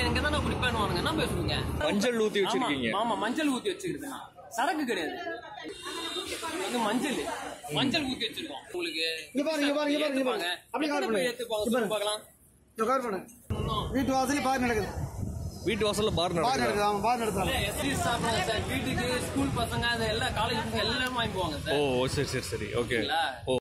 இங்க தானே குடிப்பேன்னு என்ன பேசுவீங்க மஞ்சள் ஊத்தி வச்சிருக்கீங்க ஆமா, ஆமா மஞ்சள் ஊத்தி வச்சிருக்கேன் நான். சரக்கு கிடையாது இது வந்து மஞ்சள் மஞ்சள் ஊத்தி வச்சிருக்கோம் உங்களுக்கு இங்க பாருங்க, இங்க பாருங்க, இங்க பாருங்க, இங்க பாருங்க. ஏத்துப்பாங்க. அப்படியே எத்தனை cover பேர் பண்ணுங்க. ஏத்துப்பாங்க இங்க சொல்லுங்க பாருங்க. பார்க்கலாம் இந்த கவர் பண்ணு வீட்டு வாசலே பார் நடக்குது வீட்டு வாசல்ல பார் பார் நடக்குது நடக்குது ஆமா பார் நடத்துறாங்க எஸ்டி சாப்பிடுங்க சார் வீட்டுக்கு ஸ்கூல் பசங்க அது எல்லாம் காலேஜ் பசங்க எல்லாரும் வாங்கி போவாங்க ஓ சார் சரி சரி சரி ஓகே சரிங்களா? ஓ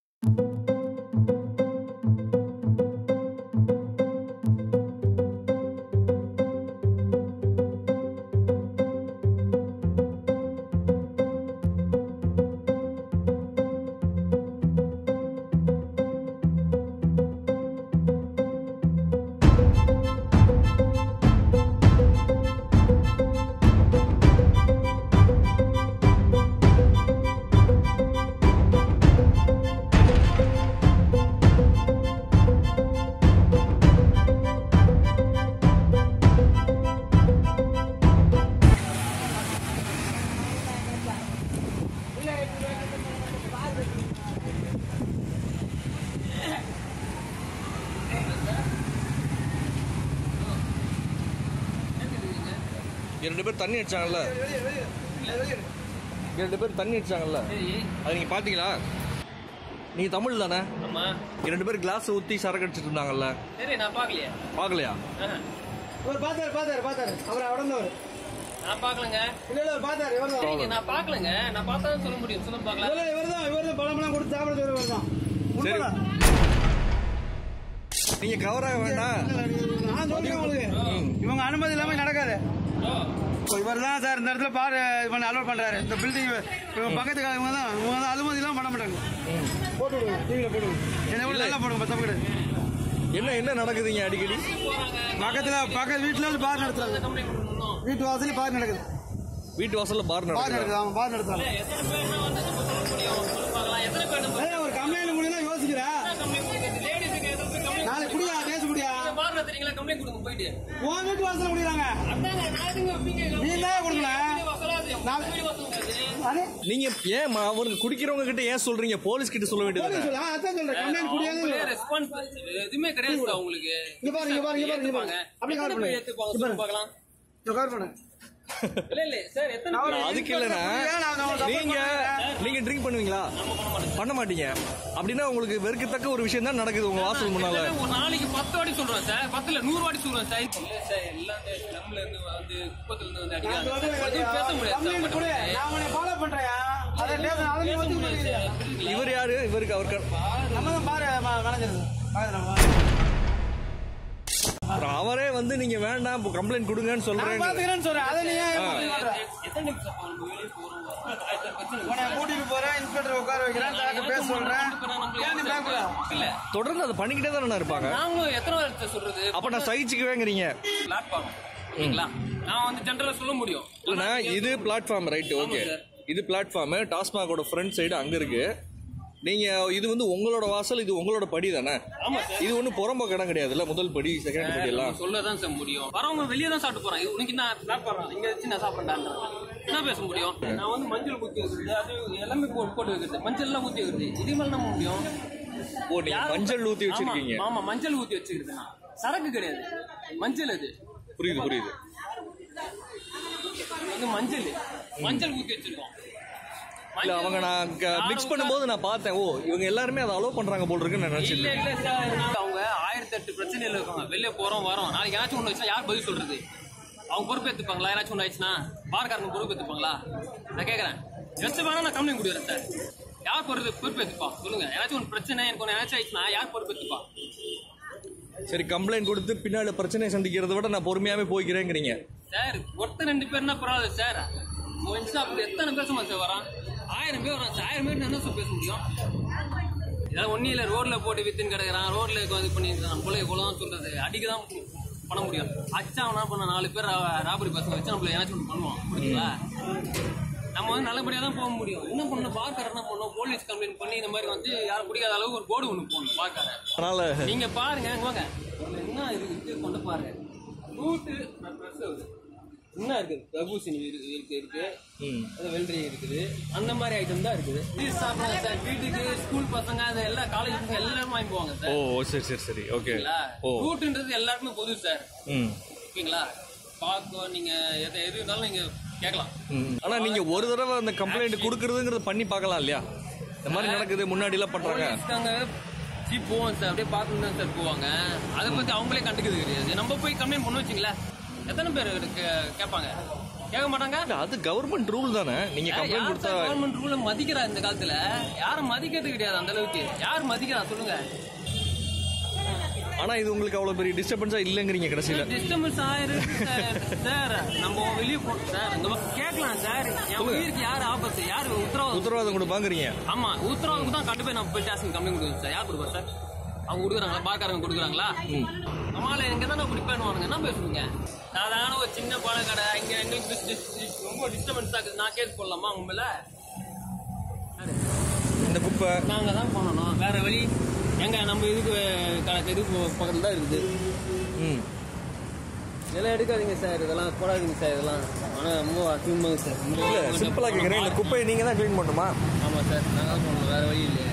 இங்க ரெண்டு பேர் தண்ணி அடிச்சாங்கல்ல இங்க ரெண்டு பேர் தண்ணி அடிச்சாங்கல்ல சரி அது நீங்க பாத்தீங்களா நீங்க தமிழ் தானே ஆமா இங்க ரெண்டு பேர் கிளாஸ் ஊத்தி சரக்கு அடிச்சிட்டு இருந்தாங்கல்ல சரி நான் பார்க்கலையே பாக்கலையா ஆஹா. இவர் பார்த்தாரு பார்த்தாரு பார்த்தாரு அவர் உடந்தவர் நான் பார்க்கலங்க இல்ல இல்ல அவர் பார்த்தாரு இவர் தான் சரிங்க, நான் பார்க்கலங்க நான் பார்த்தா சொல்ல முடியும் சொல்ல பார்க்கலாம் இல்ல இவர் தான் இவர் தான் பழமெல்லாம் கொடுத்து சாப்பிடுறது இவர் தான் சரி. உண்மைதான். நீங்க கவராக வேண்டாம் நான் சொல்றேன் உங்களுக்கு இவங்க அனுமதி இல்லாம நடக்காது இவர் தான் சார் இந்த இடத்துல பாரு இது பண்ண அலோட் பண்றாரு இந்த பில்டிங் இவங்க பக்கத்து இவங்க தான் இவங்க தான் அனுமதி இல்லாம பண்ண மாட்டாங்க போட்டு விடுங்க டிவியில போடுங்க என்ன கூட நல்லா போடுங்க தப்பு கிடையாது என்ன என்ன நடக்குதுங்க அடிக்கடி பக்கத்துல பக்கத்து வீட்டுல வந்து பார் நடத்துறாங்க கம்ப்ளைண்ட் கொடுக்கணும் வீட்டு வாசலே பார் நடக்குது வீட்டு வாசல்ல பார் பார் நடக்குது நடக்குது அவங்க பார் நடத்துறாங்க எத்தனை பேர்னா வந்து நம்ம சொல்ல முடியும் சொல்ல பார்க்கலாம் எத்தனை பேர் நம்ம ஏய், ஒரு கம்ப்ளைண்ட் முடியும் யோசிக்கிறேன் கம்ப்ளைண்ட் கொடுக்குறது லேடிஸுக்கு எத்தனை பேர் கம்ப்ளைண்ட் நாளைக்கு குடியா பேச முடியா பாருங்க தெரியுங்களா கம்ப்ளைண்ட் கொடுங்க போயிட்டு உன் வீட்டு வாசல குடிக்கிறாங்க அதாங்க நான் எதுங்க வைப்பீங்க நீ தான் கொடுக்கல வசலாது நான்- வீடு வசூல் அரே நீங்க ஏன் அவருக்கு குடிக்கிறவங்க கிட்ட ஏன் சொல்றீங்க போலீஸ் கிட்ட சொல்ல போலீஸ் வேண்டியது சொல்லு. ஆ, அதான் சொல்றேன் கம்ப்ளைண்ட் குடியாது ரெஸ்பான்ஸ் எதுவுமே கிடையாது சார் உங்களுக்கு இங்க பாருங்க, இங்க பாருங்க, இங்க பாருங்க, இங்க ஏத்துப்பாங்க. பாருங்க. அப்படியே எத்தனை cover பேர் பண்ணுங்க. ஏத்துப்பாங்க இங்க சொல்லுங்க பாருங்க. பார்க்கலாம் இந்த கவர் பண்ணு இல்ல இல்ல சார் எத்தனை நான் பேர் அதுக்கு இல்லைன்னா நீங்க நீங்க ட்ரிங்க் பண்ணுவீங்களா பண்ண மாட்டீங்க அப்படின்னா உங்களுக்கு வெறுக்கத்தக்க ஒரு விஷயம் தான் நடக்குது உங்க வாசல் முன்னால கிட்டத்தட்ட ஒரு நாளைக்கு பத்து வாட்டி சொல்றேன் சார் பத்துல நூறு வாட்டி சொல்றேன் சார் இல்ல சார் எல்லாம் நம்மள இருந்து வந்து குப்பத்துல இருந்து வந்து அடிக்கிறாங்க எதுவும் பேச முடியாது சார் கம்ப்ளைண்ட் கொடு உங்கள்ட்ட. நான் உன்னை ஃபாலோ பண்றேன் அதை பேச அதை நீ பேச ஒத்துக்க முடியாது மாட்டேங்கிற. சார் புரியுதுங்களா? இவர் யாரு இவருக்கு அவர் க- நம்ம தான் பாரு மேனேஜர் அப்புறம் அவரே வந்து நீங்க வேண்டாம் கம்ப்ளைண்ட் கொடுங்கன்னு நான் சொல்றேன் பாத்துக்கிறேன்னு சொல்றேன் அதை நீ ஏன் இப்படி பண்ற? எத்தனை நிமிஷம் அப்ப நம்ம வெளியே போறோம் வரோம்? ஆயிரத்தி பிரச்சனை உன்னை கூட்டிட்டு போறேன் இன்ஸ்பெக்டர் உட்கார வைக்கிறேன் டாக்டர் பேச சொல்றேன் ஏன் நீ பயப்பட இல்ல தொடர்ந்து அதை பண்ணிக்கிட்டே தானே இருப்பாங்க நாங்களும் எத்தனை வாரத்தை சொல்றது அப்ப நான் சகிச்சுக்குவேங்கிறீங்க பிளாட்ஃபார்ம் ஓகேங்களா நான் வந்து ஜென்ரலா சொல்ல முடியும் இல்லைண்ணா இது பிளாட்ஃபார்ம் ரைட் ஓகே சார். இது பிளாட்ஃபார்ம் டாஸ்மாகோட ஃப்ரண்ட் சைடு அங்க இருக்கு நீங்க இது வந்து உங்களோட வாசல் இது உங்களோட படி தானே ஆமா சார் இது ஒன்றும் புறம்போக்கு இடம் கிடையாதுல்ல முதல் படி செகண்ட் படி எல்லாம் சொல்லதான் சார் முடியும் வரவங்க வெளியே தான் சாப்பிட்டு போறான் உனக்கு நான் சாப்பிட்றேன் இங்க வச்சு நான் சாப்பிட்றேன் என்ன பேச முடியும் நான் வந்து மஞ்சள் ஊத்தி வைக்கிறது அது எல்லாமே போட்டு போட்டு வைக்கிறது மஞ்சள் எல்லாம் ஊத்தி வைக்கிறது இது மேல நம்ம முடியும் ஓ நீங்க யாரும் மஞ்சள் ஊத்தி ஆமா, வச்சிருக்கீங்க ஆமா மஞ்சள் ஊத்தி வச்சிருக்கேன் நான். சரக்கு கிடையாது மஞ்சள் அது புரியுது புரியுது இது வந்து மஞ்சள் மஞ்சள் ஊத்தி வச்சிருக்கோம் இல்ல அவங்க நான் மிக்ஸ் பண்ணும்போது நான் பார்த்தேன் ஓ இவங்க எல்லாருமே அதை அலோவ் பண்றாங்க போல் இருக்குன்னு நான் இல்ல நினைச்சிருக்கேன் இல்ல சார் நான் அவங்க ஆயிரத்தி எட்டு பிரச்சனையில இருக்காங்க வெளியே போறோம் வரோம் நாளைக்கு ஏதாச்சும் ஒண்ணு வச்சா யார் பதில் சொல்றது அவங்க பொறுப்பேத்துப்பாங்களா யாராச்சும் ஒண்ணு ஆயிடுச்சுன்னா பார்க்காரங்க பொறுப்பேத்துப்பாங்களா நான் கேக்குறேன் ஜஸ்ட் வேணா நான் கம்ப்ளைண்ட் கொடுக்குறேன் சார் யார் பொறுப்பு பொறுப்பேத்துப்பா சொல்லுங்க யாராச்சும் ஒன்று பிரச்சனை எனக்கு ஒன்று ஏதாச்சும் ஆயிடுச்சுன்னா யார் பொறுப்பேத்துப்பா சரி கம்ப்ளைண்ட் கொடுத்து பின்னாடி பிரச்சனையை சந்திக்கிறத விட நான் பொறுமையாவே போய்க்கிறேங்கிறீங்க சார் ஒருத்தர் ரெண்டு பேர்னா பரவாயில்ல சார் அப்படி எத்தனை பேசுமா சார் வரான் ஆயிரம் பேர் வரான் சார் ஆயிரம் பேர் என்ன சார் பேச முடியும் இதெல்லாம் ஒன்றும் இல்லை ரோட்ல போட்டு வித்துன்னு கிடக்குறான் ரோட்ல இது பண்ணிருக்கான் போல இவ்வளோ தான் சொல்றது அடிக்க தான் பண்ண முடியும் அச்சா அவனா பண்ண நாலு பேர் ராபரி பசங்க வச்சு நம்மள ஏதாச்சும் ஒன்று பண்ணுவான் புரியுங்களா நம்ம வந்து நல்லபடியாக தான் போக முடியும் என்ன பண்ணணும் பார்க்கற என்ன பண்ணணும் போலீஸ் கம்ப்ளைண்ட் பண்ணி இந்த மாதிரி வந்து யாரும் குடிக்காத அளவுக்கு ஒரு போர்டு ஒன்று போகணும் பார்க்கற அதனால நீங்க பாருங்க இங்க வாங்க இதுல என்ன இருக்கு கொண்டு பாருங்க ரூட்டு ப்ளஸ் ஆகுது என்ன இருக்குது தர்பூசணி இருக்கு இருக்கு இருக்கு ம். அது வெள்ளரி இருக்குது அந்த மாதிரி ஐட்டம் தான் இருக்குது இது சாப்பிடுங்க சார் வீட்டுக்கு ஸ்கூல் பசங்க அது எல்லா காலேஜ் பசங்க எல்லாரும் வாங்கி போவாங்க ஓ சார் சரி சரி சரி ஓகே ஓ ரூட்டுன்றது எல்லாருக்குமே பொது சார் ம் ஓகேங்களா பார்க்க நீங்கள் எதை எது இருந்தாலும் நீங்கள் கேட்கலாம் ம். ஆனா நீங்க ஒரு தடவை அந்த கம்ப்ளைண்ட் கொடுக்கறதுங்கிறத பண்ணி பார்க்கலாம் இல்லையா இந்த மாதிரி நடக்குது முன்னாடி எல்லாம் பண்றாங்க நாங்க ஜீப் போவோம் சார் அப்படியே பார்த்துட்டு தான் சார் போவாங்க அதை பத்தி அவங்களே கண்டுக்கிறது கிடையாது நம்ம போய் கம்ப்ளைண்ட் பண்ண வச்சிங்களேன் எத்தனை பேர் கே- கேட்பாங்க கேட்க மாட்டாங்க இல்ல, அது கவர்மெண்ட் ரூல் தானே நீங்க கம்ப்ளைண்ட் கொடுத்தா கவர்மெண்ட் ரூல மதிக்கிறா இந்த காலத்துல யாரும் மதிக்கிறது கிடையாது அந்த அளவுக்கு யார் மதிக்கிறா சொல்லுங்க ஆனா இது உங்களுக்கு அவ்வளவு பெரிய டிஸ்டர்பன்ஸா இல்லங்கிறீங்க கடைசியில டிஸ்டர்பன்ஸ் ஆயிருக்கு சார். சார் நம்ம வெளியே போட்டோம் சார் இந்த மாதிரி கேட்கலாம் சார் என் உயிருக்கு யார் ஆபத்து யார் உத்தரவாதம் உத்தரவாதம் கொடுப்பாங்கிறீங்க ஆமா உத்தரவாதம் தான் கண்டிப்பா நம்ம போய் ஸ்டேஷன் கம்ப்ளைண்ட் கொடுக்குறோம் சார் யார் கொடுக்குறா சார் அவங்க கொடுக்குறாங்களா பார்க்காரங்க கொடுக்குறாங்களா நம்மளால எங்க தானே இப்படி பண்ணுவானுங்க என்ன பேசுவீங்க சாதாரண ஒரு சின்ன பழ கடை இங்க எங்களுக்கு dis- dis- dis- ரொம்ப டிஸ்டர்பன்ஸ் ஆகுது நான் கேஸ் போடலாமா உங்க மேல இந்த குப்பை நாங்க தான் பண்ணணும் வேற வழி எங்க நம்ம இதுக்கு க- இதுக்கு பக்கத்துல தான் இருக்குது ம் இதெல்லாம் எடுக்காதீங்க சார் இதெல்லாம் போடாதீங்க சார் இதெல்லாம் ஆனா ரொம்ப அசிங்கமாக சார் ரொம்ப- இல்ல சிம்பிளா கேக்குறேன் இந்த குப்பையை நீங்க தான் க்ளீன் பண்ணுமா ஆமா சார் நாங்க தான் பண்ணணும் வேற வழி இல்லையே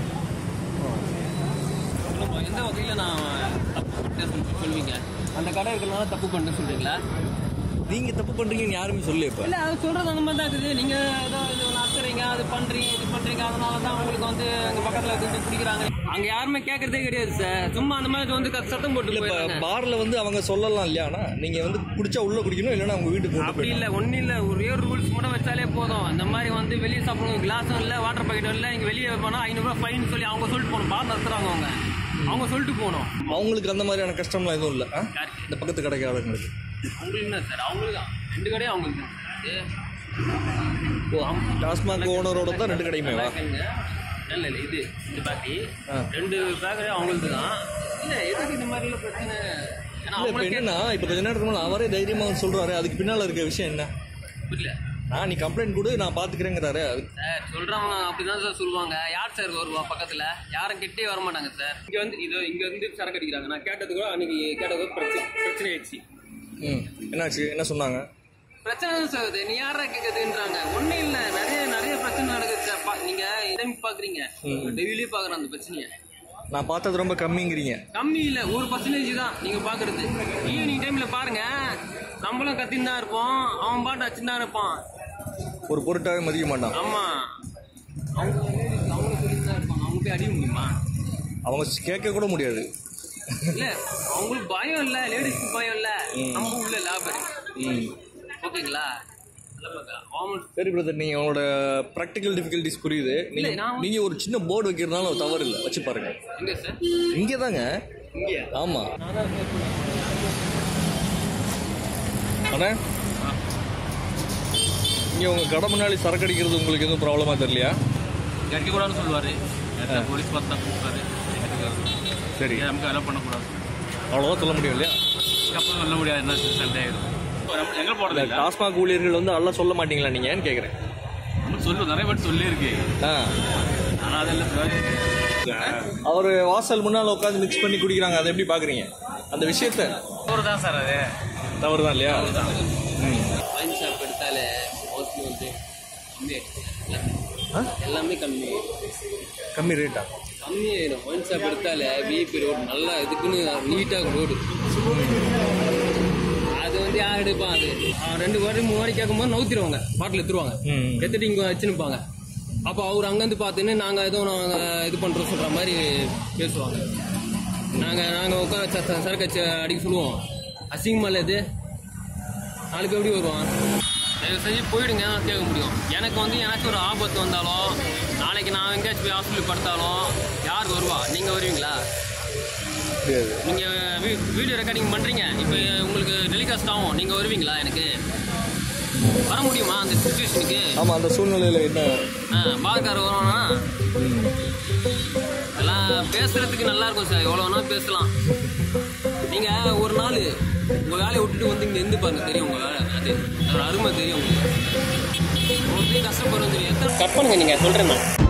சொல்லுங்க, எந்த வகையில நான் தப்பு பண்ணிட்டேன்னு சொல்லி சொல்லுவீங்க அந்த கடை இருக்கிறனால தப்பு பண்ணிட்டு சொல்றீங்களா நீங்க தப்பு பண்றீங்கன்னு யாருமே சொல்லு இப்ப இல்ல அது சொல்றது அந்த மாதிரி தான் இருக்குது நீங்க ஏதோ இது நடத்துறீங்க அது பண்றீங்க இது பண்றீங்க அதனால தான் உங்களுக்கு வந்து அங்க பக்கத்துல வந்து பிடிக்கிறாங்க அங்க யாருமே கேட்கறதே கிடையாது சார் சும்மா அந்த மாதிரி வந்து க- சத்தம் போட்டு இல்ல இப்ப போயிடுறாங்க பார்ல வந்து அவங்க சொல்லலாம் இல்லையா ஆனா நீங்க வந்து குடிச்சா உள்ள குடிக்கணும் இல்லைன்னா அவங்க வீட்டுக்கு கொண்டு அப்படி போயிடணும் இல்ல ஒன்றும் இல்ல ஒரே ரூல்ஸ் மட்டும் வச்சாலே போதும் இந்த மாதிரி வந்து வெளியே சாப்பிடணும் கிளாஸும் இல்ல வாட்டர் பாக்கெட்டும் இல்ல இங்க வெளியே போனா ஐநூறுரூவா ஃபைன் சொல்லி அவங்க சொல்லிட்டு போகணும் பார் நடத்துறாங்க அவங்க அவங்க சொல்லிட்டு போகணும் அவங்களுக்கு அந்த மாதிரியான கஷ்டம்லாம் எதுவும் இல்ல ஆ? யாருக்கு? இந்த பக்கத்து கடைக்காரங்களுக்கு அவங்களுக்கு என்ன சார் அவங்களுக்கு தான் ரெண்டு கடையும் அவங்களுக்கு தான் இது ஓ டாஸ்மாக் ஓனரோட தான் ரெண்டு கடையுமே வா பேக்கரிங்க இல்ல இல்ல இது இந்த பேக்கரி ஆ. ரெண்டு பேக்கரி அவங்களுக்கு தான் இல்ல எதுக்கு இந்த மாதிரி எல்லாம் பிரச்சனை ஏன்னா இல்ல இப்ப அவங்களுக்கு என்னன்னா இப்ப கொஞ்ச நேரத்துக்கு முன்னாடி அவரே தைரியமா வந்து சொல்றாரு அதுக்கு பின்னால இருக்க விஷயம் என்ன புரியல நான் நீ கம்ப்ளைண்ட் கொடு நான் பாத்துக்கிறேங்கிறாரு அது சார் சொல்றவங்க அப்படிதான் சார் சொல்லுவாங்க யார் சார் வருவா பக்கத்துல யாரும் கிட்டே வர மாட்டாங்க சார் இங்க வந்து இது இங்க வந்து சரக்கு அடிக்கிறாங்க நான் கேட்டது கூட அன்னைக்கு கேட்டது கூட பிரச்சனை பிரச்சனை ஆயிடுச்சு ம் என்னாச்சு என்ன சொன்னாங்க பிரச்சனை தான் சார் இது நீ யாரா கேக்குதுன்றாங்க ஒண்ணும் இல்ல நிறைய நிறைய பிரச்சனை நடக்குது சார் பா- நீங்க டைம் பாக்குறீங்க டெய்லி பாக்குறேன் அந்த பிரச்சனைய நான் பார்த்தது ரொம்ப கம்மிங்கிறீங்க கம்மி இல்ல ஒரு பர்சன்டேஜ் தான் நீங்க பாக்குறது ஈவினிங் டைம்ல பாருங்க நம்மளும் கத்தின்னு தான் இருப்போம் அவன் பாட்டு அச்சுன்னு தான் இருப்பான் ஒரு பொருட்டாவே மதிக்க மாட்டான் ஆமா அவங்க அவங்களும் சொல்லிட்டு தான் இருப்பாங்க அவங்க போய் அடிக்க முடியுமா அவங்க கேட்க கூட முடியாது இல்ல அவங்களுக்கு பயம் இல்ல லேடிஸ்க்கு பயம் இல்ல நம்ம உள்ள லேபர் ம் ஓகேங்களா நல்லா பார்க்கலாம். அவங்களுக்கு சரி பிரதர் நீங்க உங்களோட ப்ராக்டிக்கல் டிஃபிகல்டிஸ் புரியுது நீங்க இல்ல, நான் நீங்க ஒரு சின்ன போர்டு வைக்கிறதுனால ஒரு தவறு இல்லை வச்சு பாருங்க எங்க சார் இங்கே தாங்க இங்கயா ஆமா நான் தான் சார் சொன்னேன். அண்ணா இங்க உங்க கடை முன்னாடி சரக்கு அடிக்கிறது உங்களுக்கு எதுவும் ப்ராப்ளமா தெரியலையா அடிக்க கூடாதுன்னு சொல்லுவாரு போலீஸ் பார்த்து தான் கூப்பிட்டாரு சரி நமக்கு அதெல்லாம் பண்ணக்கூடாது அவ்வளோதான் சொல்ல முடியும் இல்லையா அப்புறம் சொல்ல முடியாது என்ன சண்டை ஆயிடும் நம்ம எங்க போறது இல்ல டாஸ்மாக் ஊழியர்கள் வந்து அதெல்லாம் சொல்ல மாட்டீங்களா நீங்கன்னு கேட்குறேன் நம்ம சொல்லு நிறைய பேர் சொல்லியிருக்கு ஆ ஆனா அதெல்லாம் அவர் வாசல் முன்னால் உட்காந்து மிக்ஸ் பண்ணி குடிக்கிறாங்க அதை எப்படி பார்க்குறீங்க அந்த விஷயத்த ஒரு தான் சார் அது தவறு தான் இல்லையா ம் ஒயின் ஷாப் எடுத்தாலே மோஸ்ட்லி வந்து கம்மி ஆயிடுச்சு ஆ? எல்லாமே கம்மி கம்மி ரேட்டா கம்மி ஆயிடும் ஒயின் ஷாப் எடுத்தாலே விஐபி ரோடு நல்லா இதுக்குன்னு நீட்டாக ரோடு அது வந்து யார் எடுப்பான் அது அவன் ரெண்டு வாரி மூணு வாரி கேட்கும்போது நவுத்திடுவாங்க பாட்டில் எடுத்துருவாங்க ம். எடுத்துட்டு இங்கே வச்சுருப்பாங்க அப்போ அவர் அங்கேருந்து பார்த்துன்னு நாங்கள் எதுவும் நாங்கள் இது பண்ணுறோம் சொல்கிற மாதிரி பேசுவாங்க நாங்கள் நாங்கள் உட்கார ச- ச- சரக்கு வச்சு அடிக்க சொல்லுவோம் அசிங்கமா இல்லை இது நாளைக்கு எப்படி வருவான் தயவு செஞ்சு போயிடுங்க நான் கேட்க முடியும் எனக்கு வந்து எனக்கு ஒரு ஆபத்து வந்தாலும் நாளைக்கு நான் எங்கேயாச்சும் போய் ஹாஸ்பிட்டல் படுத்தாலும் யார் வருவா நீங்கள் வருவீங்களா முடியாது நீங்கள் வீடியோ ரெக்கார்டிங் பண்ணுறீங்க இப்போ உங்களுக்கு டெலிகாஸ்ட் ஆகும் நீங்கள் வருவீங்களா எனக்கு வர முடியுமா அந்த சுச்சுவேஷனுக்கு ஆமாம் அந்த சூழ்நிலையில் என்ன ஆ பால்கார் வருவானா எல்லாம் பேசுறதுக்கு நல்லா இருக்கும் சார் எவ்வளோ வேணாலும் பேசலாம் நீங்கள் ஒரு நாள் உங்கள் வேலையை விட்டுட்டு வந்து இங்கே இருந்து பாருங்க தெரியும் உங்கள் வேலை அது அதோட அருமை தெரியும் உங்களுக்கு உங்களுக்கு கஷ்டப்படுறது தெரியும் கட் பண்ணுங்க நீங்கள் சொல்கிறேன் நான்